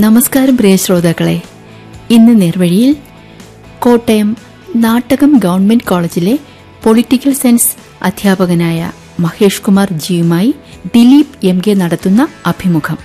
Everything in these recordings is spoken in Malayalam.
നമസ്കാരം പ്രിയ ശ്രോതാക്കളെ ഇന്ന് നേർവഴിയിൽ കോട്ടയം നാട്ടകം ഗവൺമെന്റ് കോളേജിലെ പൊളിറ്റിക്കൽ സയൻസ് അധ്യാപകനായ മഹേഷ് കുമാർ ജിയുമായി ദിലീപ് എം കെ നടത്തുന്ന അഭിമുഖം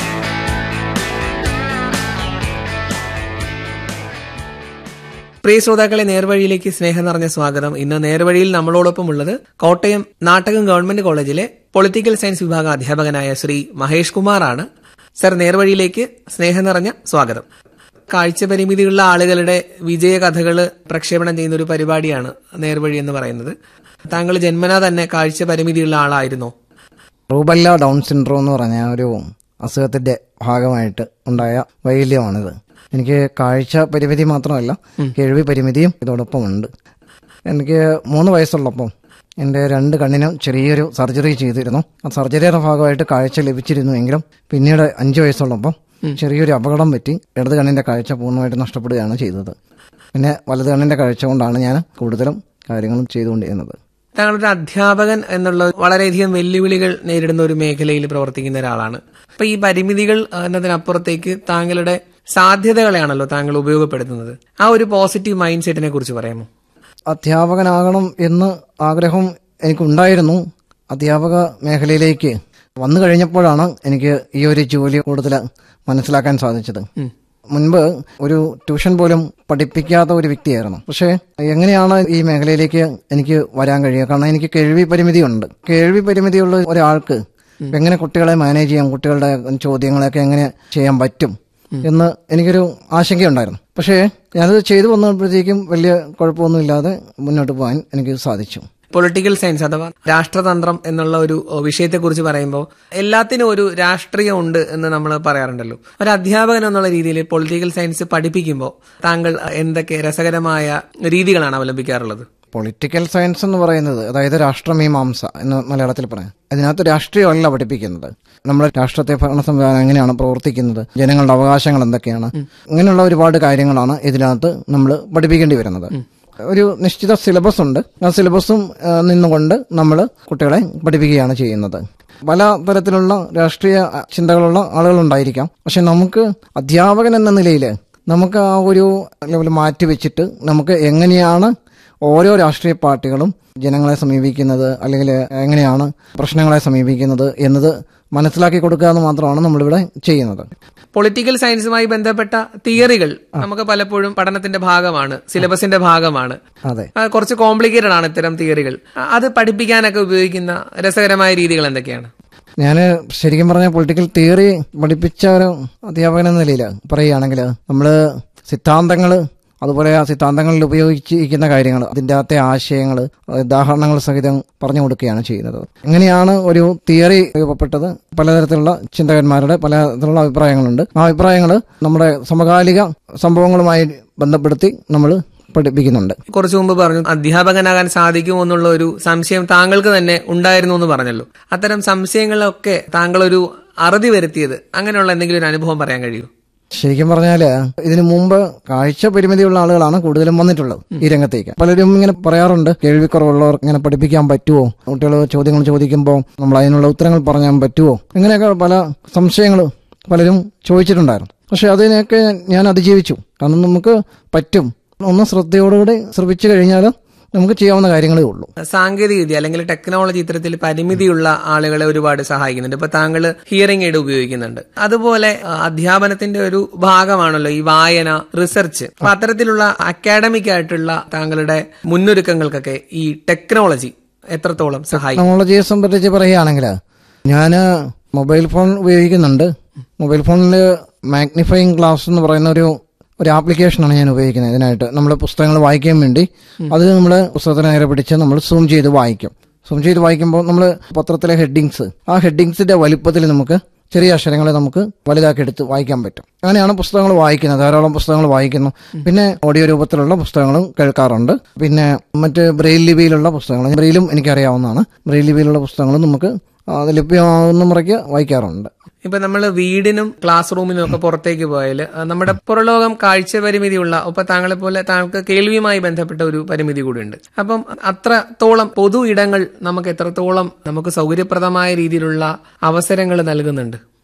പ്രിയ ശ്രോതാക്കളെ നേർവഴിയിലേക്ക് സ്നേഹം നിറഞ്ഞ സ്വാഗതം ഇന്ന് നേർവഴിയിൽ നമ്മളോടൊപ്പം ഉള്ളത് കോട്ടയം നാട്ടകം ഗവൺമെന്റ് കോളേജിലെ പൊളിറ്റിക്കൽ സയൻസ് വിഭാഗം അധ്യാപകനായ ശ്രീ മഹേഷ് കുമാറാണ് സർ നേർവഴിയിലേക്ക് സ്നേഹം നിറഞ്ഞ സ്വാഗതം കാഴ്ച പരിമിതിയുള്ള ആളുകളുടെ വിജയ കഥകൾ പ്രക്ഷേപണം ചെയ്യുന്ന ഒരു പരിപാടിയാണ് നേർവഴി എന്ന് പറയുന്നത് താങ്കൾ ജന്മനാ തന്നെ കാഴ്ച പരിമിതിയുള്ള ആളായിരുന്നോ റൂബല്ല ഡൗൺ സിൻഡ്രോം എന്ന് പറഞ്ഞ ഒരു അസുഖത്തിന്റെ ഭാഗമായിട്ട് ഉണ്ടായ വൈകല്യമാണിത് എനിക്ക് കാഴ്ച പരിമിതി മാത്രമല്ല കേൾവി പരിമിതിയും ഇതോടൊപ്പം ഉണ്ട് എനിക്ക് മൂന്ന് വയസ്സുള്ളപ്പം എൻ്റെ രണ്ട് കണ്ണിനും ചെറിയൊരു സർജറി ചെയ്തിരുന്നു ആ സർജറിയുടെ ഭാഗമായിട്ട് കാഴ്ച ലഭിച്ചിരുന്നു എങ്കിലും പിന്നീട് അഞ്ച് വയസ്സുള്ളപ്പം ചെറിയൊരു അപകടം പറ്റി ഇടത് കണ്ണിന്റെ കാഴ്ച പൂർണ്ണമായിട്ട് നഷ്ടപ്പെടുകയാണ് ചെയ്തത് പിന്നെ വലത് കണ്ണിന്റെ കാഴ്ച കൊണ്ടാണ് ഞാൻ കൂടുതലും കാര്യങ്ങളും ചെയ്തുകൊണ്ടിരുന്നത് താങ്കളൊരു അധ്യാപകൻ എന്നുള്ള വളരെയധികം വെല്ലുവിളികൾ നേരിടുന്ന ഒരു മേഖലയിൽ പ്രവർത്തിക്കുന്ന ഒരാളാണ് അപ്പൊ ഈ പരിമിതികൾ എന്നതിനപ്പുറത്തേക്ക് താങ്കളുടെ സാധ്യതകളെയാണല്ലോ താങ്കൾ ഉപയോഗപ്പെടുത്തുന്നത് ആ ഒരു പോസിറ്റീവ് മൈൻഡ് സെറ്റിനെ കുറിച്ച് പറയാമോ അധ്യാപകനാകണം എന്ന് ആഗ്രഹം എനിക്കുണ്ടായിരുന്നു അധ്യാപക മേഖലയിലേക്ക് വന്നു കഴിഞ്ഞപ്പോഴാണ് എനിക്ക് ഈ ഒരു ജോലി കൂടുതൽ മനസ്സിലാക്കാൻ സാധിച്ചത് മുൻപ് ഒരു ട്യൂഷൻ പോലും പഠിപ്പിക്കാത്ത ഒരു വ്യക്തിയായിരുന്നു പക്ഷേ എങ്ങനെയാണ് ഈ മേഖലയിലേക്ക് എനിക്ക് വരാൻ കഴിയുക കാരണം എനിക്ക് കേൾവി പരിമിതിയുണ്ട് കേൾവി പരിമിതിയുള്ള ഒരാൾക്ക് എങ്ങനെ കുട്ടികളെ മാനേജ് ചെയ്യാം കുട്ടികളുടെ ചോദ്യങ്ങളെയൊക്കെ എങ്ങനെ ചെയ്യാൻ പറ്റും എന്ന് എനിക്കൊരു ആശങ്കയുണ്ടായിരുന്നു പക്ഷേ ഞാനത് ചെയ്തു വന്നപ്പോഴത്തേക്കും വലിയ കുഴപ്പമൊന്നുമില്ലാതെ മുന്നോട്ട് പോകാൻ എനിക്ക് സാധിച്ചു പൊളിറ്റിക്കൽ സയൻസ് അഥവാ രാഷ്ട്രതന്ത്രം എന്നുള്ള ഒരു വിഷയത്തെക്കുറിച്ച് പറയുമ്പോൾ എല്ലാത്തിനും ഒരു രാഷ്ട്രീയം ഉണ്ട് എന്ന് നമ്മൾ പറയാറുണ്ടല്ലോ ഒരു അധ്യാപകൻ എന്നുള്ള രീതിയിൽ പൊളിറ്റിക്കൽ സയൻസ് പഠിപ്പിക്കുമ്പോൾ താങ്കൾ എന്തൊക്കെ രസകരമായ രീതികളാണ് അവലംബിക്കാറുള്ളത് പൊളിറ്റിക്കൽ സയൻസ് എന്ന് പറയുന്നത് അതായത് രാഷ്ട്രമീമാംസ എന്ന് മലയാളത്തിൽ പറയാം അതിനകത്ത് രാഷ്ട്രീയമല്ല പഠിപ്പിക്കുന്നത് നമ്മുടെ രാഷ്ട്രത്തെ ഭരണ സംവിധാനം എങ്ങനെയാണ് പ്രവർത്തിക്കുന്നത് ജനങ്ങളുടെ അവകാശങ്ങൾ എന്തൊക്കെയാണ് ഇങ്ങനെയുള്ള ഒരുപാട് കാര്യങ്ങളാണ് ഇതിനകത്ത് നമ്മൾ പഠിപ്പിക്കേണ്ടി വരുന്നത് ഒരു നിശ്ചിത സിലബസ് ഉണ്ട് ആ സിലബസും ആ, നിന്നുകൊണ്ട് നമ്മൾ കുട്ടികളെ പഠിപ്പിക്കുകയാണ് ചെയ്യുന്നത് പല തരത്തിലുള്ള രാഷ്ട്രീയ ചിന്തകളുള്ള ആളുകളുണ്ടായിരിക്കാം പക്ഷെ നമുക്ക് അധ്യാപകൻ എന്ന നിലയിൽ നമുക്ക് ആ ഒരു ലെവൽ മാറ്റി വെച്ചിട്ട് നമുക്ക് എങ്ങനെയാണ് ഓരോ രാഷ്ട്രീയ പാർട്ടികളും ജനങ്ങളെ സമീപിക്കുന്നത് അല്ലെങ്കിൽ എങ്ങനെയാണ് പ്രശ്നങ്ങളെ സമീപിക്കുന്നത് എന്നത് മനസ്സിലാക്കി കൊടുക്കുക എന്ന് മാത്രമാണ് നമ്മളിവിടെ ചെയ്യുന്നത് പൊളിറ്റിക്കൽ സയൻസുമായി ബന്ധപ്പെട്ട തിയറികൾ നമുക്ക് പലപ്പോഴും പഠനത്തിന്റെ ഭാഗമാണ് സിലബസിന്റെ ഭാഗമാണ് അതെ ആ, കുറച്ച് കോംപ്ലിക്കേറ്റഡ് ആണ് ഇത്തരം തിയറികൾ ആ, അത് പഠിപ്പിക്കാനൊക്കെ ഉപയോഗിക്കുന്ന രസകരമായ രീതികൾ എന്തൊക്കെയാണ് ഞാൻ ശരിക്കും പറഞ്ഞ പൊളിറ്റിക്കൽ തിയറി പഠിപ്പിച്ച ഒരു അധ്യാപകൻ എന്ന നിലയിൽ പറയുകയാണെങ്കിൽ നമ്മൾ സിദ്ധാന്തങ്ങൾ അതുപോലെ ആ സിദ്ധാന്തങ്ങളിൽ ഉപയോഗിച്ചിരിക്കുന്ന കാര്യങ്ങൾ അതിൻ്റെ അകത്തെ ആശയങ്ങൾ ഉദാഹരണങ്ങൾ സഹിതം പറഞ്ഞു കൊടുക്കുകയാണ് ചെയ്യുന്നത് എങ്ങനെയാണ് ഒരു തിയറി രൂപപ്പെട്ടത് പലതരത്തിലുള്ള ചിന്തകന്മാരുടെ പലതരത്തിലുള്ള അഭിപ്രായങ്ങളുണ്ട് ആ അഭിപ്രായങ്ങൾ നമ്മുടെ സമകാലിക സംഭവങ്ങളുമായി ബന്ധപ്പെടുത്തി നമ്മൾ പഠിപ്പിക്കുന്നുണ്ട് കുറച്ചു മുമ്പ് പറഞ്ഞു അധ്യാപകനാകാൻ സാധിക്കുമോ എന്നുള്ള ഒരു സംശയം താങ്കൾക്ക് തന്നെ ഉണ്ടായിരുന്നു എന്ന് പറഞ്ഞല്ലോ അത്തരം സംശയങ്ങളൊക്കെ താങ്കൾ ഒരു അറുതി വരുത്തിയത് അങ്ങനെയുള്ള എന്തെങ്കിലും ഒരു അനുഭവം പറയാൻ കഴിയൂ ശരിക്കും പറഞ്ഞാല് ഇതിനു മുമ്പ് കാഴ്ച പരിമിതിയുള്ള ആളുകളാണ് കൂടുതലും വന്നിട്ടുള്ളത് ഈ രംഗത്തേക്ക് പലരും ഇങ്ങനെ പറയാറുണ്ട് കേൾവിക്കുറവുള്ളവർ ഇങ്ങനെ പഠിപ്പിക്കാൻ പറ്റുമോ കുട്ടികൾ ചോദ്യങ്ങൾ ചോദിക്കുമ്പോൾ നമ്മൾ അതിനുള്ള ഉത്തരങ്ങൾ പറയാൻ പറ്റുമോ ഇങ്ങനെയൊക്കെ പല സംശയങ്ങൾ പലരും ചോദിച്ചിട്ടുണ്ടായിരുന്നു പക്ഷെ അതിനെയൊക്കെ ഞാൻ അതിജീവിച്ചു കാരണം നമുക്ക് പറ്റും ഒന്ന് ശ്രദ്ധയോടുകൂടി ശ്രമിച്ചു കഴിഞ്ഞാൽ നമുക്ക് ചെയ്യാവുന്ന കാര്യങ്ങളേ ഉള്ളൂ സാങ്കേതിക വിദ്യ അല്ലെങ്കിൽ ടെക്നോളജി ഇത്തരത്തിൽ പരിമിതിയുള്ള ആളുകളെ ഒരുപാട് സഹായിക്കുന്നുണ്ട് ഇപ്പൊ താങ്കൾ ഹിയറിംഗ് എയ്ഡ് ഉപയോഗിക്കുന്നുണ്ട് അതുപോലെ ആ, അധ്യാപനത്തിന്റെ ഒരു ഭാഗമാണല്ലോ ഈ വായന റിസർച്ച് അപ്പൊ അത്തരത്തിലുള്ള അക്കാഡമിക് ആയിട്ടുള്ള താങ്കളുടെ മുന്നൊരുക്കങ്ങൾക്കൊക്കെ ഈ ടെക്നോളജി എത്രത്തോളം സഹായിക്കും ടെക്നോളജിയെ സംബന്ധിച്ച് പറയുകയാണെങ്കിൽ ഞാൻ മൊബൈൽ ഫോൺ ഉപയോഗിക്കുന്നുണ്ട് മൊബൈൽ ഫോണിൽ മാഗ്നിഫയിങ് ഗ്ലാസ് എന്ന് പറയുന്ന ഒരു ഒരു ആപ്ലിക്കേഷനാണ് ഞാൻ ഉപയോഗിക്കുന്നത് ഇതിനായിട്ട് നമ്മൾ പുസ്തകങ്ങൾ വായിക്കാൻ വേണ്ടി അത് നമ്മൾ പുസ്തകത്തിന് നേരെ പിടിച്ച് നമ്മൾ സൂം ചെയ്ത് വായിക്കും സൂം ചെയ്ത് വായിക്കുമ്പോൾ നമ്മൾ പത്രത്തിലെ ഹെഡിങ്സ് ആ ഹെഡിങ്സിന്റെ വലിപ്പത്തിൽ നമുക്ക് ചെറിയ അക്ഷരങ്ങളെ നമുക്ക് വലുതാക്കി എടുത്ത് വായിക്കാൻ പറ്റും അങ്ങനെയാണ് പുസ്തകങ്ങൾ വായിക്കുന്നത് ധാരാളം പുസ്തകങ്ങൾ വായിക്കുന്നു പിന്നെ ഓഡിയോ രൂപത്തിലുള്ള പുസ്തകങ്ങളും കേൾക്കാറുണ്ട് പിന്നെ മറ്റ് ബ്രെയിൽ ലിപിയിലുള്ള പുസ്തകങ്ങൾ ബ്രെയിലും എനിക്കറിയാവുന്നതാണ് ബ്രെയിൽ ലിപിയിലുള്ള പുസ്തകങ്ങളും നമുക്ക് അത് ലഭ്യമാകുന്ന മുറയ്ക്ക് വായിക്കാറുണ്ട് ഇപ്പൊ നമ്മൾ വീടിനും ക്ലാസ് റൂമിനും ഒക്കെ പുറത്തേക്ക് പോയാൽ നമ്മുടെ പുറലോകം കാഴ്ച പരിമിതിയുള്ള ഇപ്പൊ താങ്കളെ പോലെ താങ്കൾക്ക് കേൾവിയുമായി ബന്ധപ്പെട്ട ഒരു പരിമിതി കൂടിയുണ്ട് അപ്പം അത്രത്തോളം പൊതു ഇടങ്ങൾ നമുക്ക് എത്രത്തോളം നമുക്ക് സൗകര്യപ്രദമായ രീതിയിലുള്ള അവസരങ്ങൾ നൽകുന്നുണ്ട്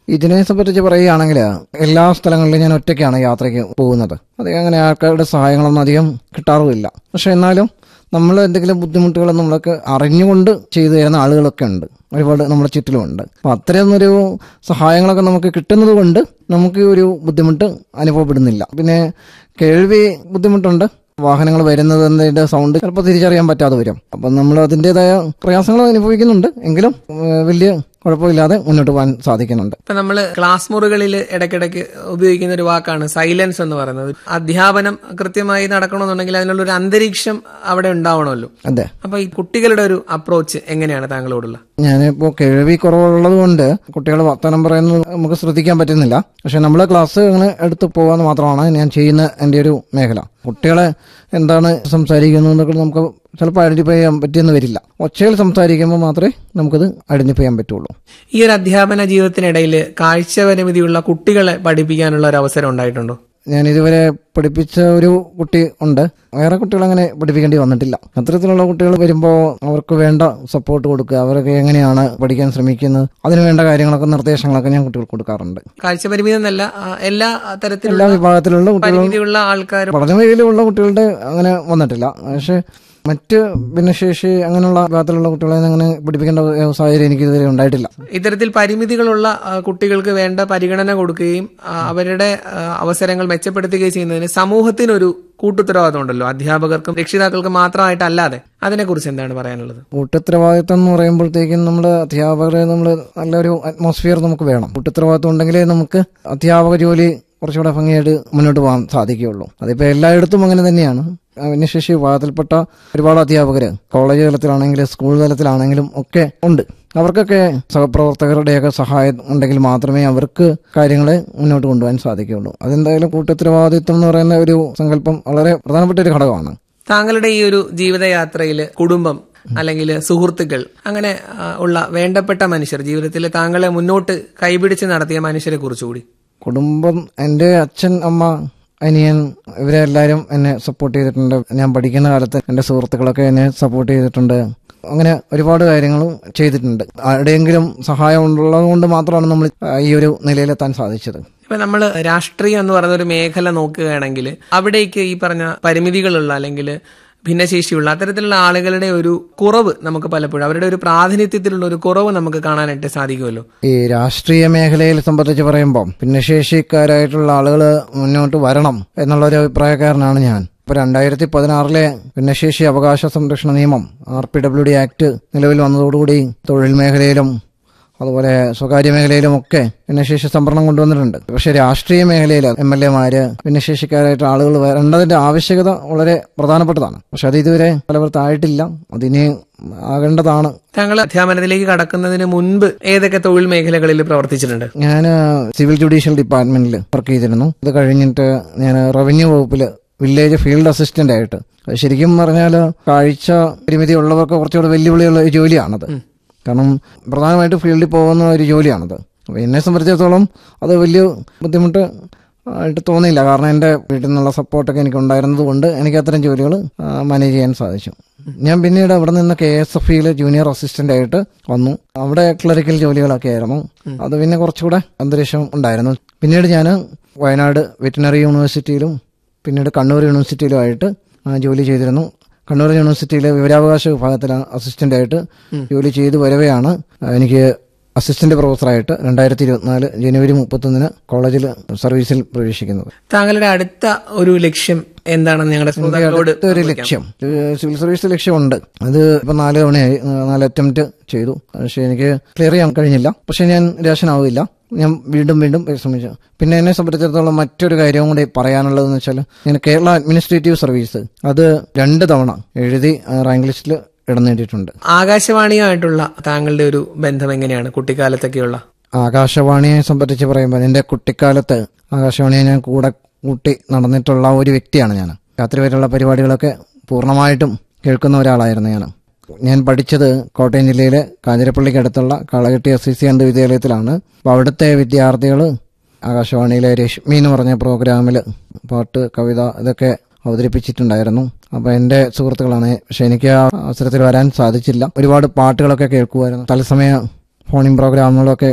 ഇതിനെ സംബന്ധിച്ച് പറയുകയാണെങ്കിൽ എല്ലാ സ്ഥലങ്ങളിലും ഞാൻ ഒറ്റയ്ക്കാണ് യാത്രയ്ക്ക് പോകുന്നത് അത് അങ്ങനെ ആൾക്കാരുടെ സഹായങ്ങളൊന്നും അധികം കിട്ടാറുമില്ല പക്ഷെ എന്നാലും നമ്മൾ എന്തെങ്കിലും ബുദ്ധിമുട്ടുകൾ നമ്മളൊക്കെ അറിഞ്ഞുകൊണ്ട് ചെയ്തു തരുന്ന ആളുകളൊക്കെ ഉണ്ട് ഒരുപാട് നമ്മുടെ ചുറ്റിലുമുണ്ട് അപ്പം അത്രയൊന്നൊരു സഹായങ്ങളൊക്കെ നമുക്ക് കിട്ടുന്നത് കൊണ്ട് നമുക്ക് ഒരു ബുദ്ധിമുട്ട് അനുഭവപ്പെടുന്നില്ല പിന്നെ കേൾവി ബുദ്ധിമുട്ടുണ്ട് വാഹനങ്ങൾ വരുന്നതിൻ്റെ സൗണ്ട് ചിലപ്പോൾ തിരിച്ചറിയാൻ പറ്റാതെ വരും അപ്പം നമ്മൾ അതിൻ്റെതായ പ്രയാസങ്ങൾ അനുഭവിക്കുന്നുണ്ട് എങ്കിലും ഏഹ്, വലിയ കുഴപ്പമില്ലാതെ മുന്നോട്ട് പോകാൻ സാധിക്കുന്നുണ്ട് ഇപ്പൊ നമ്മൾ ക്ലാസ് മുറികളിൽ ഇടയ്ക്കിടയ്ക്ക് ഉപയോഗിക്കുന്ന ഒരു വാക്കാണ് സൈലൻസ് എന്ന് പറയുന്നത് അധ്യാപനം കൃത്യമായി നടക്കണമെന്നുണ്ടെങ്കിൽ അതിനുള്ള ഒരു അന്തരീക്ഷം അവിടെ ഉണ്ടാവണമല്ലോ അതെ അപ്പൊ ഈ കുട്ടികളുടെ ഒരു അപ്രോച്ച് എങ്ങനെയാണ് താങ്കളോടുള്ള ഞാനിപ്പോൾ കേൾവി കുറവുള്ളത് കൊണ്ട് കുട്ടികൾ വർത്തമാനം പറയുന്നത് നമുക്ക് ശ്രദ്ധിക്കാൻ പറ്റുന്നില്ല പക്ഷെ നമ്മൾ ക്ലാസ് അങ്ങനെ എടുത്ത് പോകാന്ന് മാത്രമാണ് ഞാൻ ചെയ്യുന്ന എൻ്റെ ഒരു മേഖല കുട്ടികളെ എന്താണ് സംസാരിക്കുന്നത് എന്നൊക്കെ നമുക്ക് ചിലപ്പോൾ ഐഡന്റിഫൈ ചെയ്യാൻ പറ്റിയെന്ന് വരില്ല ഒച്ചയിൽ സംസാരിക്കുമ്പോൾ മാത്രമേ നമുക്കത് ഐഡന്റിഫൈ ചെയ്യാൻ പറ്റുള്ളൂ ഈ ഒരു അധ്യാപന ജീവിതത്തിനിടയിൽ കാഴ്ച പരിമിതിയുള്ള കുട്ടികളെ പഠിപ്പിക്കാനുള്ള ഒരു അവസരം ഉണ്ടായിട്ടുണ്ടോ ഞാൻ ഇതുവരെ പഠിപ്പിച്ച ഒരു കുട്ടി ഉണ്ട് വേറെ കുട്ടികൾ അങ്ങനെ പഠിപ്പിക്കേണ്ടി വന്നിട്ടില്ല അത്തരത്തിലുള്ള കുട്ടികൾ വരുമ്പോൾ അവർക്ക് വേണ്ട സപ്പോർട്ട് കൊടുക്കുക അവരൊക്കെ എങ്ങനെയാണ് പഠിക്കാൻ ശ്രമിക്കുന്നത് അതിന് വേണ്ട കാര്യങ്ങളൊക്കെ നിർദ്ദേശങ്ങളൊക്കെ ഞാൻ കുട്ടികൾക്ക് കൊടുക്കാറുണ്ട് കാഴ്ച പരിമിതി എന്നല്ല ആ, എല്ലാ തരത്തിലുള്ള എല്ലാ വിഭാഗത്തിലുള്ള കുട്ടികളും പരിമിതിയുള്ള ആൾക്കാരും പഠന മേഖലയിലുള്ള കുട്ടികളുടെ അങ്ങനെ വന്നിട്ടില്ല പക്ഷെ മറ്റ് ഭിന്നശേഷി അങ്ങനെയുള്ള വിഭാഗത്തിലുള്ള കുട്ടികളെ അങ്ങനെ പഠിപ്പിക്കേണ്ട സാഹചര്യം എനിക്ക് ഇതുവരെ ഉണ്ടായിട്ടില്ല ഇത്തരത്തിൽ പരിമിതികളുള്ള ആ, കുട്ടികൾക്ക് വേണ്ട പരിഗണന കൊടുക്കുകയും ആ, അവരുടെ ആ, അവസരങ്ങൾ മെച്ചപ്പെടുത്തുകയും ചെയ്യുന്നതിന് സമൂഹത്തിനൊരു കൂട്ടുത്തരവാദിത്വം ഉണ്ടല്ലോ അധ്യാപകർക്കും രക്ഷിതാക്കൾക്കും മാത്രമായിട്ടല്ലാതെ അതിനെക്കുറിച്ച് എന്താണ് പറയാനുള്ളത് കൂട്ടുത്തരവാദിത്തം എന്ന് പറയുമ്പോഴത്തേക്കും നമ്മൾ അധ്യാപകരെ നമ്മൾ നല്ലൊരു അറ്റ്മോസ്ഫിയർ നമുക്ക് വേണം കൂട്ടുത്തരവാദിത്തം ഉണ്ടെങ്കിലേ നമുക്ക് അധ്യാപക ജോലി കുറച്ചുകൂടെ ഭംഗിയായിട്ട് മുന്നോട്ട് പോകാൻ സാധിക്കുകയുള്ളൂ അതിപ്പോൾ എല്ലായിടത്തും അങ്ങനെ തന്നെയാണ് ഭിന്നശേഷി വിഭാഗത്തിൽപ്പെട്ട ഒരുപാട് അധ്യാപകർ കോളേജ് തലത്തിലാണെങ്കിലും സ്കൂൾ തലത്തിലാണെങ്കിലും ഒക്കെ ഉണ്ട് അവർക്കൊക്കെ സഹപ്രവർത്തകരുടെയൊക്കെ സഹായം ഉണ്ടെങ്കിൽ മാത്രമേ അവർക്ക് കാര്യങ്ങളെ മുന്നോട്ട് കൊണ്ടുപോകാൻ സാധിക്കുകയുള്ളൂ അതെന്തായാലും കൂട്ടുത്തരവാദിത്വം എന്ന് പറയുന്ന ഒരു സങ്കല്പം വളരെ പ്രധാനപ്പെട്ട ഒരു ഘടകമാണ് താങ്കളുടെ ഈ ഒരു ജീവിതയാത്രയിൽ കുടുംബം അല്ലെങ്കിൽ സുഹൃത്തുക്കൾ അങ്ങനെ ആ, ഉള്ള വേണ്ടപ്പെട്ട മനുഷ്യർ ജീവിതത്തിൽ താങ്കളെ മുന്നോട്ട് കൈപിടിച്ച് നടത്തിയ മനുഷ്യരെ കുറിച്ചുകൂടി കുടുംബം എൻ്റെ അച്ഛൻ അമ്മ അനിയൻ ഇവരെ എല്ലാവരും എന്നെ സപ്പോർട്ട് ചെയ്തിട്ടുണ്ട് ഞാൻ പഠിക്കുന്ന കാലത്ത് എൻ്റെ സുഹൃത്തുക്കളൊക്കെ എന്നെ സപ്പോർട്ട് ചെയ്തിട്ടുണ്ട് അങ്ങനെ ഒരുപാട് കാര്യങ്ങളും ചെയ്തിട്ടുണ്ട് ആരുടെയെങ്കിലും സഹായം ഉള്ളത് കൊണ്ട് മാത്രമാണ് നമ്മൾ ഈ ഒരു നിലയിലെത്താൻ സാധിച്ചത് ഇപ്പൊ നമ്മൾ രാഷ്ട്രീയം എന്ന് പറയുന്ന ഒരു മേഖല നോക്കുകയാണെങ്കിൽ അവിടേക്ക് ഈ പറഞ്ഞ പരിമിതികളുള്ള അല്ലെങ്കിൽ ഭിന്നശേഷിയുള്ള അത്തരത്തിലുള്ള ആളുകളുടെ ഒരു കുറവ് നമുക്ക് പലപ്പോഴും അവരുടെ ഒരു പ്രാതിനിധ്യത്തിലുള്ള ഒരു കുറവ് നമുക്ക് കാണാനായിട്ട് സാധിക്കുമല്ലോ ഈ രാഷ്ട്രീയ മേഖലയിൽ സംബന്ധിച്ച് പറയുമ്പോൾ ഭിന്നശേഷിക്കാരായിട്ടുള്ള ആളുകൾ മുന്നോട്ട് വരണം എന്നുള്ള ഒരു അഭിപ്രായക്കാരനാണ് ഞാൻ ഇപ്പൊ രണ്ടായിരത്തി പതിനാറിലെ ഭിന്നശേഷി അവകാശ സംരക്ഷണ നിയമം R P W D act നിലവിൽ വന്നതോടുകൂടി തൊഴിൽ മേഖലയിലും അതുപോലെ സ്വകാര്യ മേഖലയിലും ഒക്കെ ഭിന്നശേഷി സംവരണം കൊണ്ടുവന്നിട്ടുണ്ട് പക്ഷേ രാഷ്ട്രീയ മേഖലയിൽ എം എൽ എമാര് ഭിന്നശേഷിക്കാരായിട്ട് ആളുകൾ വരേണ്ടതിന്റെ ആവശ്യകത വളരെ പ്രധാനപ്പെട്ടതാണ് പക്ഷെ അത് ഇതുവരെ ഫലവത്തായിട്ടില്ല അതിനി ആകേണ്ടതാണ് താങ്കൾ അധ്യാപനത്തിലേക്ക് കടക്കുന്നതിന് മുൻപ് ഏതൊക്കെ തൊഴിൽ മേഖലകളിൽ പ്രവർത്തിച്ചിട്ടുണ്ട് ഞാൻ സിവിൽ ജുഡീഷ്യൽ ഡിപ്പാർട്ട്മെന്റിൽ വർക്ക് ചെയ്തിരുന്നു ഇത് കഴിഞ്ഞിട്ട് ഞാൻ റവന്യൂ വകുപ്പിൽ വില്ലേജ് ഫീൽഡ് അസിസ്റ്റന്റ് ആയിട്ട് അത് ശരിക്കും പറഞ്ഞാൽ കാഴ്ച പരിമിതി ഉള്ളവർക്ക് കുറച്ചുകൂടെ വെല്ലുവിളിയുള്ള ഒരു ജോലിയാണത് കാരണം പ്രധാനമായിട്ട് ഫീൽഡിൽ പോകുന്ന ഒരു ജോലിയാണത് അപ്പോൾ എന്നെ സംബന്ധിച്ചിടത്തോളം അത് വലിയ ബുദ്ധിമുട്ട് ആയിട്ട് തോന്നിയില്ല കാരണം എൻ്റെ വീട്ടിൽ നിന്നുള്ള സപ്പോർട്ടൊക്കെ എനിക്ക് ഉണ്ടായിരുന്നത് കൊണ്ട് എനിക്ക് അത്തരം ജോലികൾ മാനേജ് ചെയ്യാൻ സാധിച്ചു ഞാൻ പിന്നീട് അവിടെ നിന്ന് കെ എസ് എഫ് ഇയിൽ ജൂനിയർ അസിസ്റ്റന്റ് ആയിട്ട് വന്നു അവിടെ ക്ലറിക്കൽ ജോലികളൊക്കെ ആയിരുന്നു അത് പിന്നെ കുറച്ചുകൂടെ അന്തരീക്ഷം ഉണ്ടായിരുന്നു പിന്നീട് ഞാൻ വയനാട് വെറ്റിനറി യൂണിവേഴ്സിറ്റിയിലും പിന്നീട് കണ്ണൂർ യൂണിവേഴ്സിറ്റിയിലുമായിട്ട് ആ, ജോലി ചെയ്തിരുന്നു കണ്ണൂർ യൂണിവേഴ്സിറ്റിയിലെ വിവരാവകാശ വിഭാഗത്തിൽ അസിസ്റ്റന്റ് ആയിട്ട് ജോലി ചെയ്തു വരവെയാണ് എനിക്ക് അസിസ്റ്റന്റ് പ്രൊഫസറായിട്ട് രണ്ടായിരത്തി ഇരുപത്തിനാല് ജനുവരി മുപ്പത്തൊന്നിന് കോളേജിൽ സർവീസിൽ പ്രവേശിക്കുന്നത് താങ്കളുടെ അടുത്ത ഒരു ലക്ഷ്യം എന്താണെന്ന് ഞങ്ങളുടെ ശ്രോതാക്കളോട് അടുത്ത ഒരു ലക്ഷ്യം ഏഹ് സിവിൽ സർവീസ് ലക്ഷ്യമുണ്ട് അത് ഇപ്പൊ നാല് തവണയായി ഏഹ് നാല് അറ്റംപ്റ്റ് ചെയ്തു പക്ഷെ എനിക്ക് ക്ലിയർ ചെയ്യാൻ കഴിഞ്ഞില്ല പക്ഷെ ഞാൻ നിരാശനാവില്ല ഞാൻ വീണ്ടും വീണ്ടും പരിശ്രമിച്ചു പിന്നെ എന്നെ സംബന്ധിച്ചിടത്തോളം മറ്റൊരു കാര്യവും കൂടി പറയാനുള്ളതെന്ന് വെച്ചാൽ ഞാൻ കേരള അഡ്മിനിസ്ട്രേറ്റീവ് സർവീസ് അത് രണ്ട് തവണ എഴുതി ആ, റാങ്ക് ലിസ്റ്റിൽ ഇടം നേടിയിട്ടുണ്ട് ആകാശവാണിയുമായിട്ടുള്ള താങ്കളുടെ ഒരു ബന്ധം എങ്ങനെയാണ് കുട്ടിക്കാലത്തൊക്കെയുള്ള ആകാശവാണിയെ സംബന്ധിച്ച് പറയുമ്പോൾ എൻ്റെ കുട്ടിക്കാലത്ത് ആകാശവാണിയെ ഞാൻ കൂടെ കൂട്ടി നടന്നിട്ടുള്ള ഒരു വ്യക്തിയാണ് ഞാൻ രാത്രി വരെയുള്ള പരിപാടികളൊക്കെ പൂർണ്ണമായിട്ടും കേൾക്കുന്ന ഒരാളായിരുന്നു ഞാൻ ഞാൻ പഠിച്ചത് കോട്ടയം ജില്ലയിലെ കാഞ്ഞിരപ്പള്ളിക്കടുത്തുള്ള കളകെട്ടി എസ് സി സി അന്ത് വിദ്യാലയത്തിലാണ് അപ്പോൾ അവിടുത്തെ വിദ്യാർത്ഥികൾ ആകാശവാണിയിലെ രശ്മി എന്ന് പറഞ്ഞ പ്രോഗ്രാമിൽ പാട്ട് കവിത ഇതൊക്കെ അവതരിപ്പിച്ചിട്ടുണ്ടായിരുന്നു അപ്പോൾ എൻ്റെ സുഹൃത്തുക്കളാണ് പക്ഷെ എനിക്ക് ആ അവസരത്തിൽ വരാൻ സാധിച്ചില്ല ഒരുപാട് പാട്ടുകളൊക്കെ കേൾക്കുമായിരുന്നു തത്സമയ ഫോണിംഗ് പ്രോഗ്രാമുകളൊക്കെ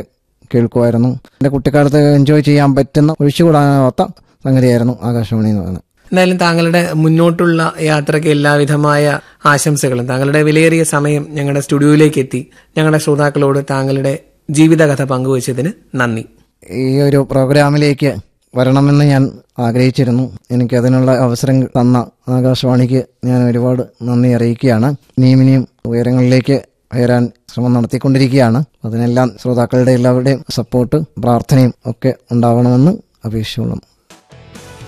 കേൾക്കുമായിരുന്നു എൻ്റെ കുട്ടിക്കാലത്ത് എൻജോയ് ചെയ്യാൻ പറ്റുന്ന ഒഴിച്ചുകൂടാനാവാത്ത സംഗതിയായിരുന്നു ആകാശവാണി എന്ന് പറയുന്നത് എന്തായാലും താങ്കളുടെ മുന്നോട്ടുള്ള യാത്രയ്ക്ക് എല്ലാവിധമായ ആശംസകളും താങ്കളുടെ വിലയേറിയ സമയം ഞങ്ങളുടെ സ്റ്റുഡിയോയിലേക്ക് എത്തി ഞങ്ങളുടെ ശ്രോതാക്കളോട് താങ്കളുടെ ജീവിതകഥ പങ്കുവച്ചതിന് നന്ദി ഈ ഒരു പ്രോഗ്രാമിലേക്ക് വരണമെന്ന് ഞാൻ ആഗ്രഹിച്ചിരുന്നു എനിക്ക് അതിനുള്ള അവസരം തന്ന ആകാശവാണിക്ക് ഞാൻ ഒരുപാട് നന്ദി അറിയിക്കുകയാണ് ഇനിയും ഇനിയും ഉയരങ്ങളിലേക്ക് ഉയരാൻ ശ്രമം നടത്തിക്കൊണ്ടിരിക്കുകയാണ് അതിനെല്ലാം ശ്രോതാക്കളുടെ എല്ലാവരുടെയും സപ്പോർട്ട് പ്രാർത്ഥനയും ഒക്കെ ഉണ്ടാവണമെന്ന് അപേക്ഷിച്ചുകൊള്ളുന്നു